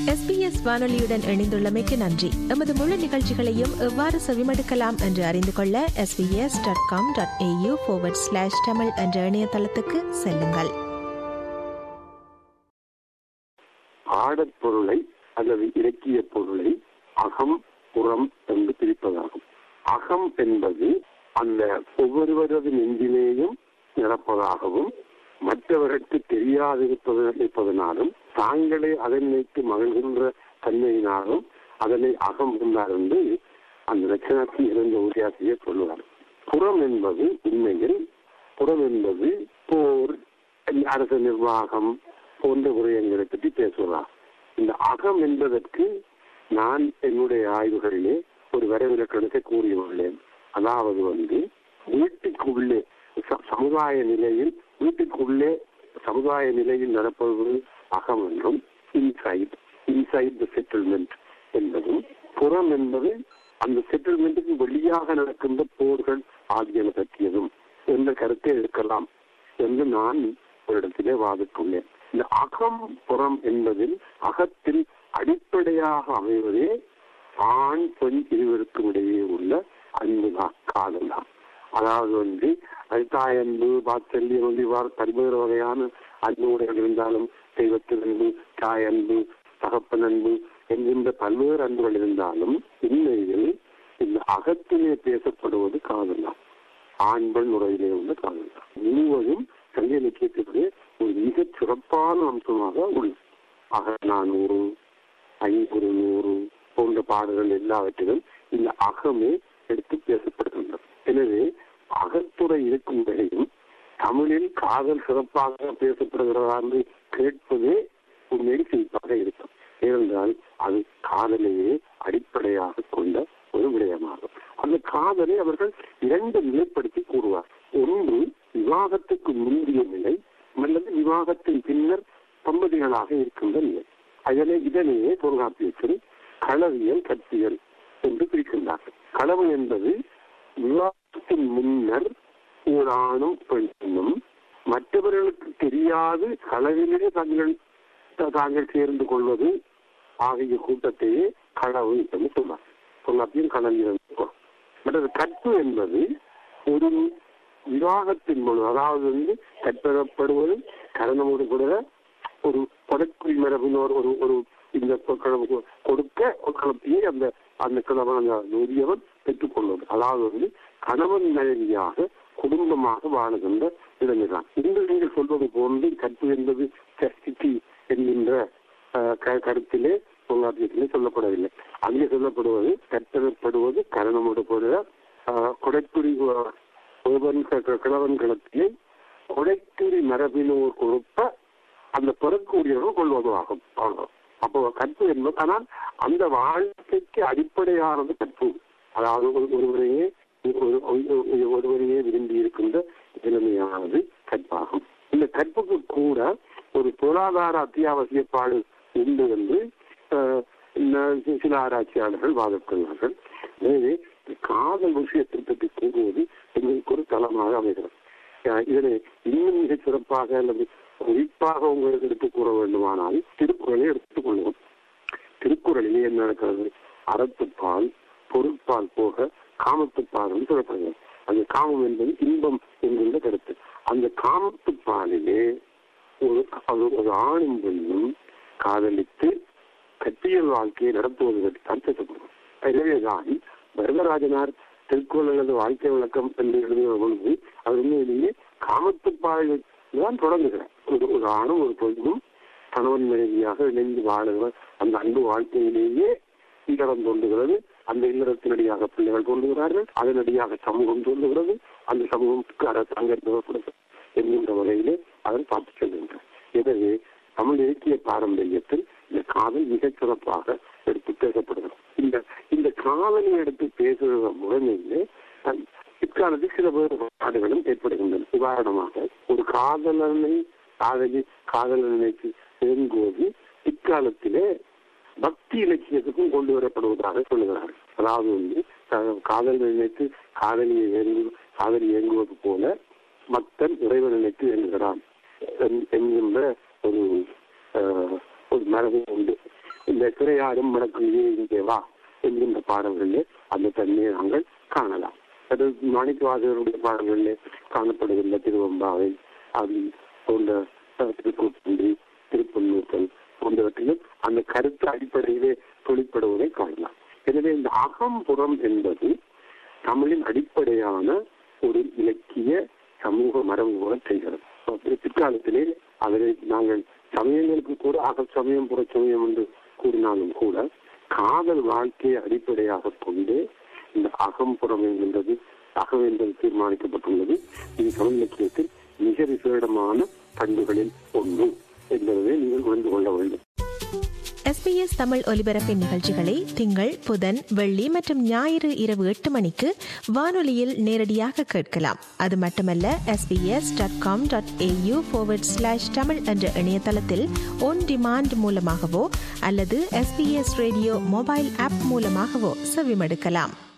SBS வானொலியுடன் இணைந்துள்ளமைக்கு நன்றி எமது முழு நிகழ்ச்சிகளையும் எவ்வாறு செவிமடுக்கலாம் என்று அறிந்து கொள்ள SBS dot com dot AU slash Tamil என்ற இணையதளத்துக்கு செல்லுங்கள் ஆடற் பொருளை அல்லது இலக்கிய பொருளை அகம் புறம் என்று பிரிப்பதாகும் அகம் என்பது அந்த ஒவ்வொருவரது நெஞ்சிலேயும் நிரப்பதாகவும் மற்றவர்களுக்கு தெரியாதிருப்பதனாலும் தாங்களே அதனை வைத்து மகிழ்கின்ற தன்மையினாலும் அதனை அகம் என்றார் என்று அந்த லட்சணத்தில் இருந்த உரையாசிரியர் சொல்லுவார் புறம் என்பது உண்மையில் புறம் என்பது போர் அரசு நிர்வாகம் போன்ற விடயங்களை பற்றி பேசுவதா இந்த அகம் என்பதற்கு நான் என்னுடைய ஆய்வுகளிலே ஒரு வரைவிலக்கணத்தை கூறியுள்ளேன் அதாவது வந்து வீட்டுக்குள்ளே சமுதாய நிலையில் வீட்டுக்குள்ளே சமுதாய நிலையில் நடப்பது அகம் என்றும் இன்சைட் இன்சைட் த செட்டில்மெண்ட் என்பதும் புறம் என்பது அந்த செட்டில்மெண்ட்டுக்கு வெளியாக நடக்கின்ற போர்கள் ஆகியன பற்றியதும் என்ற கருத்தை எடுக்கலாம் என்று நான் ஒரு இடத்திலே வாதிட்டுள்ளேன் இந்த அகம் புறம் என்பதில் அகத்தில் அடிப்படையாக அமைவதே ஆண் பெண் இருவருக்கும் இடையே உள்ள அன்புதான் காதல் தான் அதாவது வந்து தாயன்பு வாத்சல்யம் வந்து இவ்வாறு பல்வேறு வகையான அன்புடைகள் இருந்தாலும் தெய்வத்தின் அன்பு தாயன்பு தகப்பன் அன்பு என்கின்ற பல்வேறு அன்புகள் இருந்தாலும் உண்மையில் இந்த அகத்திலே பேசப்படுவது காதல் தான் ஆண் பெண் உறவிலே உள்ள காதல் தான் முழுவதும் சங்க இலக்கியத்திலே ஒரு மிகச் சிறப்பான அம்சமாக உள்ளது அக நானூறு ஐநூறு நூறு போன்ற பாடல்கள் எல்லாவற்றிலும் இந்த அகமே எடுத்து பேசப்படுகின்றது எனவே அகத்துறை இருக்கும் வரையும் தமிழில் காதல் சிறப்பாக பேசப்படுகிறதா என்று கேட்பதே உண்மையில் சிறப்பாக இருக்கும் ஏனென்றால் அது காதலையே அடிப்படையாக கொண்ட ஒரு விடயமாகும் அந்த காதலை அவர்கள் இரண்டு நிலைப்படுத்தி கூறுவார் ஒன்று விவாகத்துக்கு முந்தைய நிலை அல்லது விவாகத்தின் பின்னர் தம்பதிகளாக இருக்கின்ற நிலை அதனை இதனையே தொல்காப்பியத்தில் களவியல் கற்பியல் என்று பிரிக்கின்றார்கள் களவு என்பது விவாகத்தின் முன்னர் ஒரு ஆணும் பெண்ணும் மற்றவர்களுக்கு தெரியாது களவிலே தங்கள் தாங்கள் சேர்ந்து கொள்வது ஆகிய கூட்டத்தையே களவு என்று சொன்னார் தொல்காப்பியம் களவியல் மற்றது கற்பு என்பது ஒரு விவாகத்தின் மூலம் அதாவது வந்து கற்பெறப்படுவது கரணமோடு கூட ஒரு கொடக்குடி மரபினோர் ஒரு ஒரு இந்த கொடுக்க கிளப்பியை அந்த அந்த கிழவன் அந்த நூதியவன் பெற்றுக்கொள்வது அதாவது வந்து கணவன் மனைவியாக குடும்பமாக வாழுகின்ற இளைஞர்தான் இன்று நீங்கள் சொல்வது போன்று கற்பு என்பது சஸ்டிட்டி என்கின்ற கருத்திலே தொல்லாத்தியத்திலே சொல்லப்படவில்லை அங்கே சொல்லப்படுவது கற்பனப்படுவது கரணமோடு கூட கொடைக்குடி கிழவன் கிளப்பியை கொடைக்குடி மரபினோர் கொடுப்ப அந்த பிறக்கூடியவர்கள் கொள்வதும் ஆகும் அப்போ கற்பு என்பது ஆனால் அந்த வாழ்க்கைக்கு அடிப்படையானது கற்பு அதாவது ஒருவரையே ஒருவரையே விரும்பி இருக்கின்ற நிலைமையானது கற்பாகும் இந்த கற்புக்கு கூட ஒரு பொருளாதார அத்தியாவசியப்பாடு உண்டு என்று சில ஆராய்ச்சியாளர்கள் வாதிட்டுள்ளார்கள் எனவே காதல் விஷயத்தை பற்றி கூறுவது எங்களுக்கு ஒரு தளமாக அமைகிறது இதனை இன்னும் மிக சிறப்பாக அல்லது குறிப்பாக உங்களுக்கு எடுத்து கூற வேண்டுமானால் திருக்குறளை எடுத்துக் கொள்வோம் திருக்குறளிலே என்ன நடக்கிறது அறத்துப்பால் பொருட்பால் போக காமத்துப்பால் என்று சொல்லப்படுகிறது அந்த காமம் என்பது இன்பம் என்கின்ற கருத்து அந்த காமத்துப்பாலிலே ஒரு ஒரு ஆணும் பெண்ணும் காதலித்து கட்டியல் வாழ்க்கையை நடத்துவது பற்றி தான் பேசப்படும் எனவேதான் வரதராஜனார் திருக்குறள் அல்லது வாழ்க்கை விளக்கம் என்று எழுதுகிற பொழுது அது உண்மையிலேயே காமத்துப்பாலை தான் தொடங்குகிறார் ஒரு ஒரு ஆணும் ஒரு பெண்ணும் கணவன் மனைவியாக இணைந்து வாழுகிற அந்த அன்பு வாழ்க்கையிலேயே இல்லறம் தோன்றுகிறது அந்த இல்லறத்தினடியாக பிள்ளைகள் தோன்றுகிறார்கள் அதனடியாக சமூகம் தோன்றுகிறது அந்த சமூகத்துக்கு அரசாங்கம் தேவைப்படுகிறது என்கின்ற வகையிலே அதன் பார்த்து செல்கின்றார் எனவே தமிழ் இலக்கிய பாரம்பரியத்தில் இந்த காதல் மிகச் சிறப்பாக எடுத்து பேசப்படுகிறது இந்த இந்த காதலை எடுத்து பேசுகிற முறைமையிலே இக்காலத்தில் சில வேறுபாடுகளும் ஏற்படுகின்றன உதாரணமாக ஒரு காதலனை காதலி காதலனைக்கு இயங்குவது இக்காலத்திலே பக்தி இலக்கியத்துக்கும் கொண்டு வரப்படுவதாக சொல்லுகிறார்கள் அதாவது வந்து காதல் நினைத்து காதலியை இயங்கு காதலி இயங்குவது போல மக்தன் இறைவன் நினைத்து இயங்குகிறான் என்கின்ற ஒரு ஒரு மரபு உண்டு இந்த சிறையாடும் வழக்கு இங்கே வா என்கின்ற பாடல்களிலே அந்த தன்மையை நாங்கள் காணலாம் அது மாணிக்கவாசகருடைய பாடல்களிலே காணப்படுகின்ற திருவம்பாவை அது போன்ற திருக்கூத்தன்றி திருப்பன்னூத்தல் போன்றவற்றிலும் அந்த கருத்து அடிப்படையிலே தொழிற்படுவதை காணலாம் எனவே இந்த அகம்புறம் என்பது தமிழின் அடிப்படையான ஒரு இலக்கிய சமூக மரபு போல செய்கிறது பிற்காலத்திலே அதனை நாங்கள் சமயங்களுக்கு கூட அக சமயம் புற சமயம் என்று கூறினாலும் கூட காதல் வாழ்க்கையை அடிப்படையாக கொண்டு இந்த அகம்புறம் என்கின்றது அகம் என்பது தீர்மானிக்கப்பட்டுள்ளது இது தமிழ் இலக்கியத்தில் மிக விசேடமான பண்புகளில் ஒன்று என்பதை நீங்கள் உணர்ந்து கொள்ள வேண்டும் எஸ்பிஎஸ் தமிழ் ஒலிபரப்பின் நிகழ்ச்சிகளை திங்கள் புதன் வெள்ளி மற்றும் ஞாயிறு இரவு எட்டு மணிக்கு வானொலியில் நேரடியாக கேட்கலாம் அது மட்டுமல்ல SBS dot com dot AU slash Tamil என்ற இணையதளத்தில் ஒன் டிமாண்ட் மூலமாகவோ அல்லது எஸ்பிஎஸ் ரேடியோ மொபைல் ஆப் மூலமாகவோ செவிமடுக்கலாம்